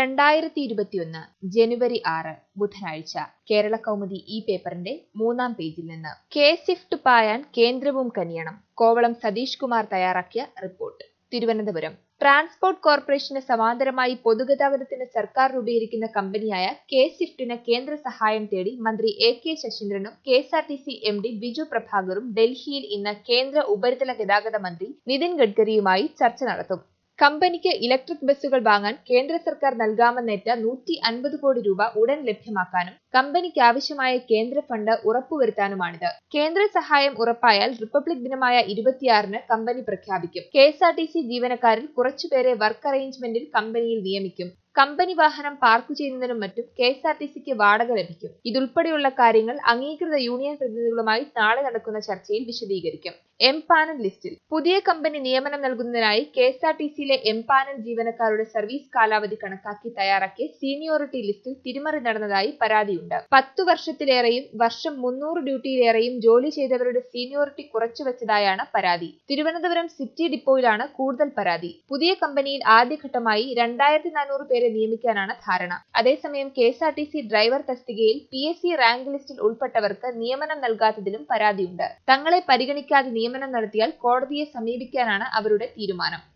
രണ്ടായിരത്തി ഇരുപത്തിയൊന്ന് ജനുവരി ആറ് ബുധനാഴ്ച കേരള കൗമുദി ഈ പേപ്പറിന്റെ മൂന്നാം പേജിൽ നിന്ന് കെ സ്വിഫ്റ്റ് പായാൻ കേന്ദ്രവും കനിയണം കോവളം സതീഷ് കുമാർ തയ്യാറാക്കിയ റിപ്പോർട്ട് തിരുവനന്തപുരം ട്രാൻസ്പോർട്ട് കോർപ്പറേഷന് സമാന്തരമായി പൊതുഗതാഗതത്തിന് സർക്കാർ രൂപീകരിക്കുന്ന കമ്പനിയായ കെ സ്വിഫ്റ്റിന് കേന്ദ്ര സഹായം തേടി മന്ത്രി എ കെ ശശീന്ദ്രനും K S R T C M D Biju പ്രഭാകറും ഡൽഹിയിൽ ഇന്ന് കേന്ദ്ര ഉപരിതല ഗതാഗത മന്ത്രി നിതിൻ ഗഡ്കരിയുമായി ചർച്ച നടത്തും കമ്പനിക്ക് ഇലക്ട്രിക് ബസ്സുകൾ വാങ്ങാൻ കേന്ദ്ര സർക്കാർ നൽകാമെന്നേറ്റ നൂറ്റി അൻപത് കോടി രൂപ ഉടൻ ലഭ്യമാക്കാനും കമ്പനിക്ക് ആവശ്യമായ കേന്ദ്ര ഫണ്ട് ഉറപ്പുവരുത്താനുമാണിത് കേന്ദ്ര സഹായം ഉറപ്പായാൽ റിപ്പബ്ലിക് ദിനമായ ഇരുപത്തിയാറിന് കമ്പനി പ്രഖ്യാപിക്കും K S R T C ജീവനക്കാരിൽ കുറച്ചുപേരെ വർക്ക് അറേഞ്ച്മെന്റിൽ കമ്പനിയിൽ നിയമിക്കും കമ്പനി വാഹനം പാർക്ക് ചെയ്യുന്നതിനും മറ്റും കെ എസ് ആർ ടി സിക്ക് വാടക ലഭിക്കും ഇതുൾപ്പെടെയുള്ള കാര്യങ്ങൾ അംഗീകൃത യൂണിയൻ പ്രതിനിധികളുമായി നാളെ നടക്കുന്ന ചർച്ചയിൽ വിശദീകരിക്കും എം പാനൽ ലിസ്റ്റിൽ പുതിയ കമ്പനി നിയമനം നൽകുന്നതിനായി കെ എസ് ആർ ടി സിയിലെ എം പാനൽ ജീവനക്കാരുടെ സർവീസ് കാലാവധി കണക്കാക്കി തയ്യാറാക്കിയ സീനിയോറിറ്റി ലിസ്റ്റിൽ തിരിമറി നടന്നതായി പരാതിയുണ്ട് പത്തു വർഷത്തിലേറെയും വർഷം മുന്നൂറ് ഡ്യൂട്ടിയിലേറെയും ജോലി ചെയ്തവരുടെ സീനിയോറിറ്റി കുറച്ചുവച്ചതായാണ് പരാതി തിരുവനന്തപുരം സിറ്റി ഡിപ്പോയിലാണ് കൂടുതൽ പരാതി പുതിയ കമ്പനിയിൽ ആദ്യഘട്ടമായി രണ്ടായിരത്തി നാനൂറ് പേരെ നിയമിക്കാനാണ് ധാരണ അതേസമയം K S R T C driver തസ്തികയിൽ പി എസ് സി റാങ്ക് ലിസ്റ്റിൽ ഉൾപ്പെട്ടവർക്ക് നിയമനം നൽകാത്തതിലും പരാതിയുണ്ട് തങ്ങളെ പരിഗണിക്കാതെ നിയമനം നടത്തിയാൽ കോടതിയെ സമീപിക്കാനാണ് അവരുടെ തീരുമാനം